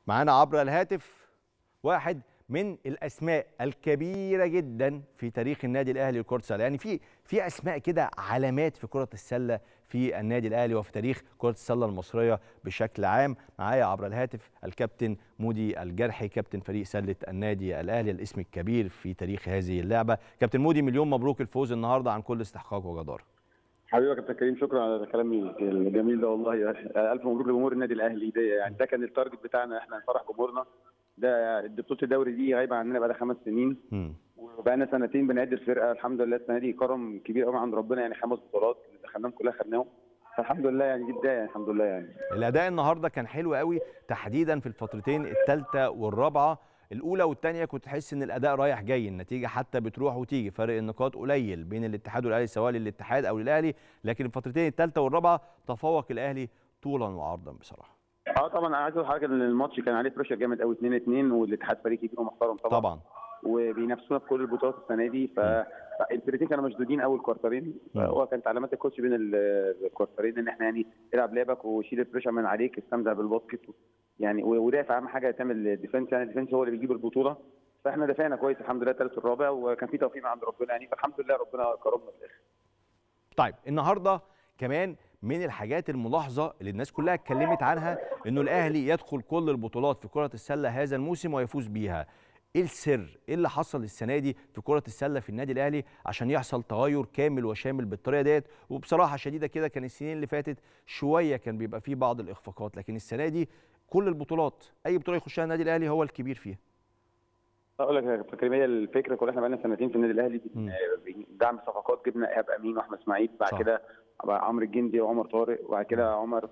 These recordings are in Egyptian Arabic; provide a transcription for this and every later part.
معانا عبر الهاتف واحد من الاسماء الكبيره جدا في تاريخ النادي الاهلي لكره السله يعني في في اسماء كده علامات في كره السله في النادي الاهلي وفي تاريخ كره السله المصريه بشكل عام معايا عبر الهاتف الكابتن مودي الجرحي كابتن فريق سله النادي الاهلي الاسم الكبير في تاريخ هذه اللعبه كابتن مودي مليون مبروك الفوز النهارده عن كل استحقاق وجداره حبيبي يا كابتن كريم شكرا على الكلام الجميل ده والله الف مبروك لجمهور النادي الاهلي ده يعني ده كان التارجت بتاعنا احنا نفرح جمهورنا ده بطوله الدوري دي غايبه عننا بقى خمس سنين وبقى سنتين بنعد الفرقه الحمد لله السنه دي كرم كبير قوي عند ربنا يعني خمس بطولات اللي دخلناهم كلها خدناهم فالحمد لله يعني دي بدايه يعني الحمد لله يعني الاداء النهارده كان حلو قوي تحديدا في الفترتين الثالثه والرابعه الاولى والثانيه كنت تحس ان الاداء رايح جاي النتيجه حتى بتروح وتيجي فرق النقاط قليل بين الاتحاد والاهلي سواء للاتحاد او للاهلي لكن الفترتين الثالثه والرابعه تفوق الاهلي طولا وعرضا بصراحه اه طبعا انا عايز اقول لحضرتك ان الماتش كان عليه بريشر جامد قوي 2 2 والاتحاد فريق كبير ومحترم طبعا طبعا وبينافسونا في كل البطولات السنه دي فالفرقتين كانوا مشدودين اول كوارترين هو كانت علامات الكوتش بين الكوارترين ان احنا يعني العب لعبك وشيل البريشر من عليك استمتع بالباسكت يعني ودافع اهم حاجه تعمل ديفنس يعني الديفنس هو اللي بيجيب البطوله فاحنا دافعنا كويس الحمد لله الثالث والرابع وكان في توفيق من عند ربنا يعني فالحمد لله ربنا كرمنا في الاخر. طيب النهارده كمان من الحاجات الملاحظه اللي الناس كلها اتكلمت عنها انه الاهلي يدخل كل البطولات في كره السله هذا الموسم ويفوز بيها. ايه السر؟ ايه اللي حصل السنه دي في كره السله في النادي الاهلي عشان يحصل تغير كامل وشامل بالطريقه ديت وبصراحه شديده كده كان السنين اللي فاتت شويه كان بيبقى فيه بعض الاخفاقات لكن السنه دي كل البطولات اي بطوله يخشها النادي الاهلي هو الكبير فيها. اقول لك يا كابتن كريم هي الفكره كلها احنا بقالنا سنتين في النادي الاهلي دعم صفقات جبنا ايهاب امين واحمد اسماعيل بعد كده عمرو الجندي وعمر طارق وبعد كده عمر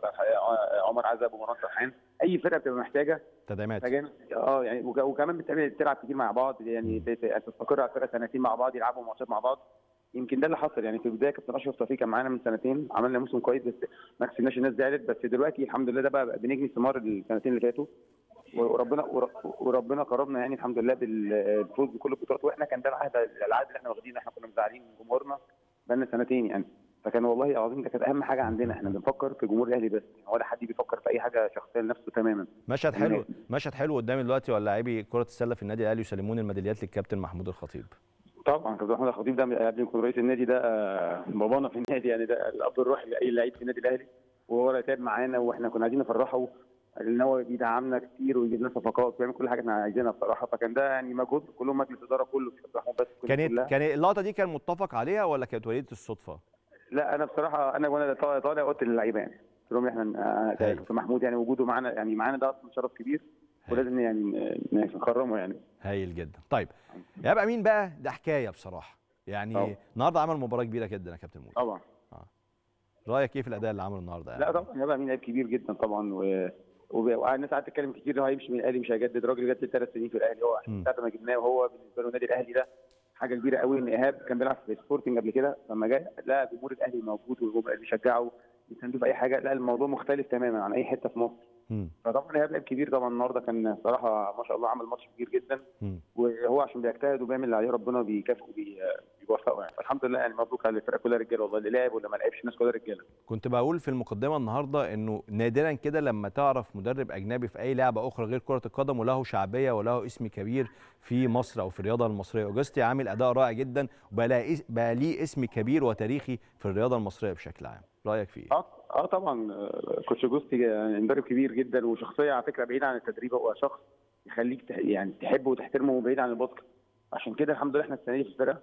عمر عزب ومروان سرحان اي فرقه بتبقى محتاجه تدعيمات اه يعني وكمان بتلعب كتير مع بعض يعني تستقر على الفرقه سنتين مع بعض يلعبوا ماتشات مع بعض يمكن ده اللي حصل يعني في البدايه كابتن اشرف توفيق كان معانا من سنتين عملنا موسم كويس بس ما كسبناش الناس زعلت بس دلوقتي الحمد لله ده بقى بنجني ثمار السنتين اللي فاتوا وربنا وربنا كرمنا يعني الحمد لله بالفوز بكل البطولات واحنا كان ده العهد العهد اللي احنا واخدينه احنا كنا مزعلين من جمهورنا بقالنا سنتين يعني فكان والله العظيم ده كانت اهم حاجه عندنا احنا بنفكر في جمهور الاهلي بس ولا حد بيفكر في اي حاجه شخصيه لنفسه تماما مشهد حلو مشهد حلو قدامي دلوقتي ولاعبي كره السله في النادي الاهلي يسلمون الميداليات للكابتن محمود الخطيب طبعا كابتن محمود الخطيب ده قبل يكون رئيس النادي ده بابانا في النادي يعني ده الاب الروحي لاي لعيب في النادي الاهلي وهو تعب معانا واحنا كنا عايزين نفرحه ان هو بيدعمنا كتير ويجيب لنا صفقات ويعمل كل حاجه احنا عايزينها بصراحه فكان ده يعني مجهود كلهم مجلس الاداره كله بس كانت كان اللقطه دي كان متفق عليها ولا كانت وليده الصدفه؟ لا انا بصراحه انا وانا طالع قلت للعيبه يعني قلت لهم احنا في محمود يعني وجوده معانا يعني معانا ده اصلا شرف كبير ولازم يعني نكرمه يعني هايل جدا طيب يبقى مين بقى ده حكايه بصراحه يعني النهارده عمل مباراه كبيره جدا يا كابتن مودي طبعا آه. رايك ايه في الاداء اللي عمله النهارده يعني؟ لا طبعا يبقى مين لعيب كبير جدا طبعا و... والناس قاعده تتكلم كتير ان هو هيمشي من الاهلي مش هيجدد راجل جدد ثلاث سنين في الاهلي هو ساعه ما جبناه وهو بالنسبه له النادي الاهلي ده حاجه كبيره قوي ان ايهاب كان بيلعب في سبورتنج قبل كده لما جه لا جمهور الاهلي موجود والجمهور بيشجعه بيساندوه في اي حاجه لا الموضوع مختلف تماما عن اي حته في مصر فطبعا ايهاب لعيب كبير طبعا النهارده كان صراحه ما شاء الله عمل ماتش كبير جدا م. وهو عشان بيجتهد وبيعمل اللي عليه ربنا بيكافئه بيوفقه يعني الحمد لله يعني مبروك على الفرقه كلها رجاله والله اللي لعب واللي ما لعبش الناس كلها رجاله كنت بقول في المقدمه النهارده انه نادرا كده لما تعرف مدرب اجنبي في اي لعبه اخرى غير كره القدم وله شعبيه وله اسم كبير في مصر او في الرياضه المصريه اوجستي عامل اداء رائع جدا وبقى بقى ليه اسم كبير وتاريخي في الرياضه المصريه بشكل عام رايك فيه اه اه طبعا كوتش جوستي يعني مدرب كبير جدا وشخصيه على فكره بعيد عن التدريب هو شخص يخليك يعني تحبه وتحترمه بعيد عن الباسكت عشان كده الحمد لله احنا السنه دي في الفرقه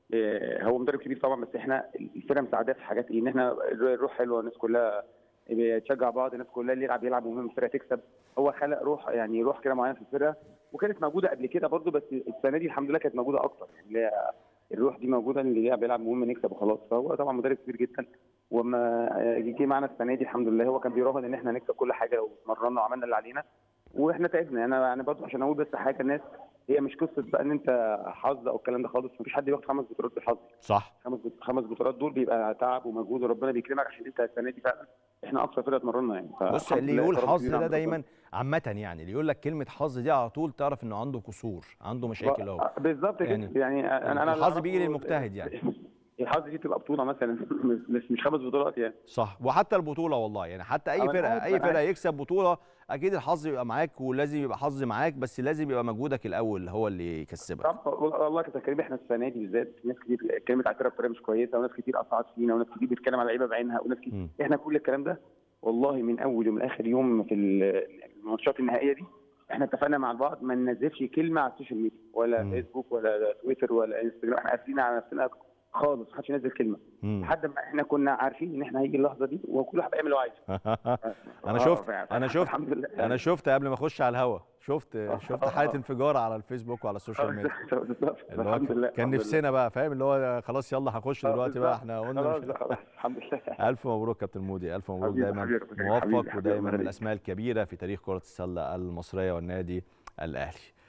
هو مدرب كبير طبعا بس احنا الفرقه مساعداه في حاجات ايه ان احنا الروح حلوه الناس كلها بتشجع بعض الناس كلها اللي يلعب يلعب ومهم الفرقه تكسب هو خلق روح يعني روح كده معينه في الفرقه وكانت موجوده قبل كده برضو بس السنه دي الحمد لله كانت موجوده اكتر يعني الروح دي موجوده اللي يلعب يلعب مهم نكسب وخلاص فهو طبعا مدرب كبير جدا وما جه معانا السنه دي الحمد لله هو كان بيراهن ان احنا نكسب كل حاجه لو اتمرنا وعملنا اللي علينا واحنا تعبنا انا يعني برضه عشان اقول بس حاجه الناس هي مش قصه بقى ان انت حظ او الكلام ده خالص مفيش حد بياخد خمس بطولات بالحظ صح خمس خمس بطولات دول بيبقى تعب ومجهود وربنا بيكرمك عشان انت السنه دي فعلا احنا اقصى فرقه اتمرنا يعني بص اللي يقول حظ ده دايما عامه يعني اللي يقول لك كلمه حظ دي على طول تعرف انه عنده قصور عنده مشاكل اهو بالظبط كده يعني, يعني انا انا الحظ بيجي للمجتهد يعني الحظ دي تبقى بطوله مثلا مش مش خمس بطولات يعني صح وحتى البطوله والله يعني حتى اي فرقه اي فرقه يكسب بطوله اكيد الحظ يبقى معاك ولازم يبقى حظ معاك بس لازم يبقى مجهودك الاول هو اللي يكسبك طب والله كابتن كريم احنا السنه دي بالذات ناس كتير اتكلمت على الفرقه بطريقه مش كويسه وناس كتير قطعت فينا وناس كتير بتتكلم على لعيبه بعينها وناس كتير مم. احنا كل الكلام ده والله من اول ومن اخر يوم في الماتشات النهائيه دي احنا اتفقنا مع بعض ما ننزلش كلمه على السوشيال ميديا ولا مم. فيسبوك ولا تويتر ولا انستجرام احنا قافلين على نفسنا خالص محدش ينزل كلمه مم. لحد ما احنا كنا عارفين ان احنا هيجي اللحظه دي وكل واحد هيعمل اللي هو عايزه انا آه، شفت ف- انا شفت الحمد لله انا شفت قبل ما اخش على الهوا شفت شفت حاله انفجار على الفيسبوك وعلى السوشيال ميديا بالظبط اللي هو الحمد لله كان الحمد لله. نفسنا بقى فاهم اللي هو خلاص يلا هنخش آه، دلوقتي بقى بالظبط. احنا قلنا خلاص مش بقى، خلاص الحمد لله الف مبروك كابتن مودي الف مبروك حبيبي، دايما حبيبي، حبيبي، موفق حبيبي، ودايما من حبيبي. الاسماء الكبيره في تاريخ كره السله المصريه والنادي الاهلي